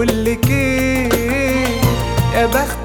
بقولك ايه يا بخت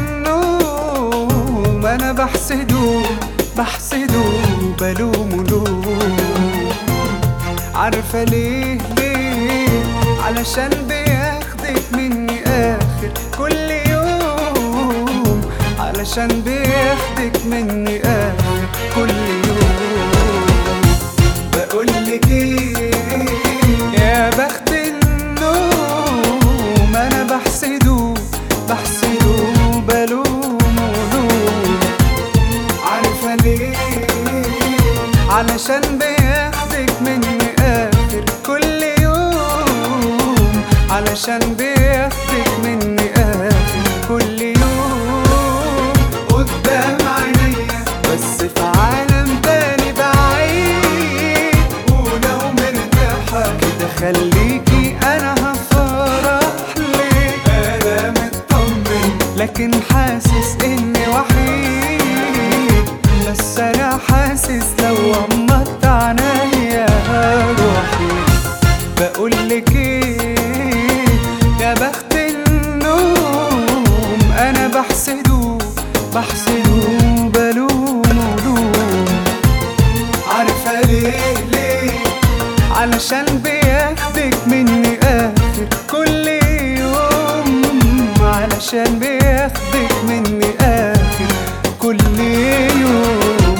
النوم انا بحسده بحسده بلومه لوم عارفة ليه ليه علشان بياخدك مني آخر كل يوم علشان بياخدك مني آخر كل يوم بقولك ايه يا بخت النوم انا بحسده بحسده بلومه لوم عارفة ليه علشان بياخدك مني آخر كل يوم علشان بياخدك مني آخر كل يوم قدام عينيا بس في عالم تاني بعيد ولو مرتاحة كده خليكي أنا هفرح لك أنا مطمن لكن حاسس إني وحيد بس أنا حاسس لو غمضت عينيا روحي بقولك ايه يا بخت النوم انا بحسده بحسده بلومه لوم عارفة ليه ليه علشان بياخدك مني آخر كل يوم علشان بياخدك مني آخر كل يوم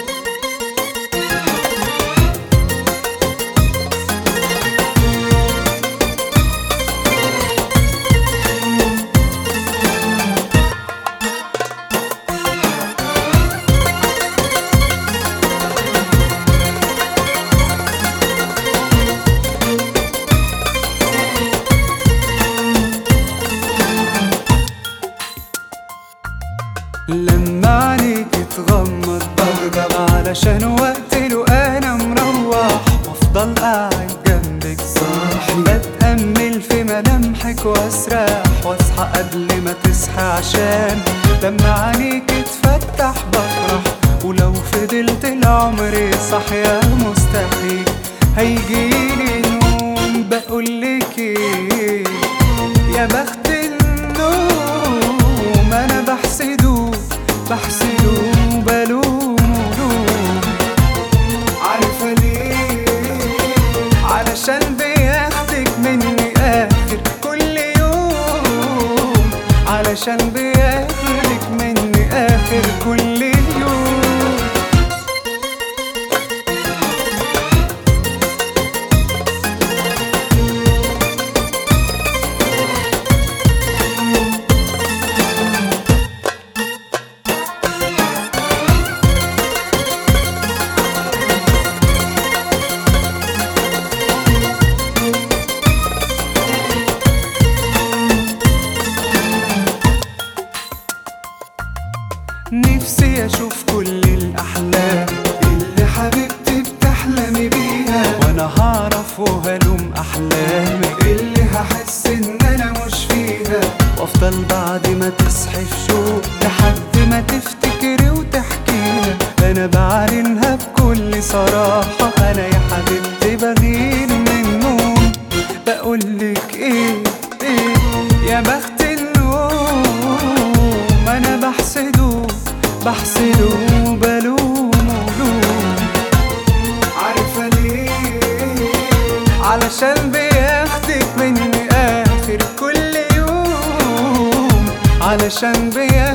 لما عليك تغمض بغضب علشان وقت له انا مروح وافضل قاعد جنبك صاحي بتأمل في ملامحك واسرح واصحى قبل ما تصحى عشان لما عينيك تفتح بفرح ولو فضلت العمر صاحية مستحيل هيجيلي نوم بقولك ايه يا بخت النوم انا بحسده بحسده بلومه لوم عارفة ليه علشان بياخدك مني آخر كل يوم علشان بياخدك مني آخر كل يوم نفسي اشوف كل الاحلام اللي حبيبتي بتحلمي بيها وانا هعرف وهلوم احلامك اللي هحس ان انا مش فيها وافضل بعد ما تصحي في شوق لحد ما تفتكري وتحكيها انا بعلنها بكل صراحة انا يا حبيبتي بغير من النوم بقولك ايه ايه يا بخت النوم انا بحسده بحسده بلومه لوم عارفة ليه علشان بياخدك مني آخر كل يوم علشان بياخدك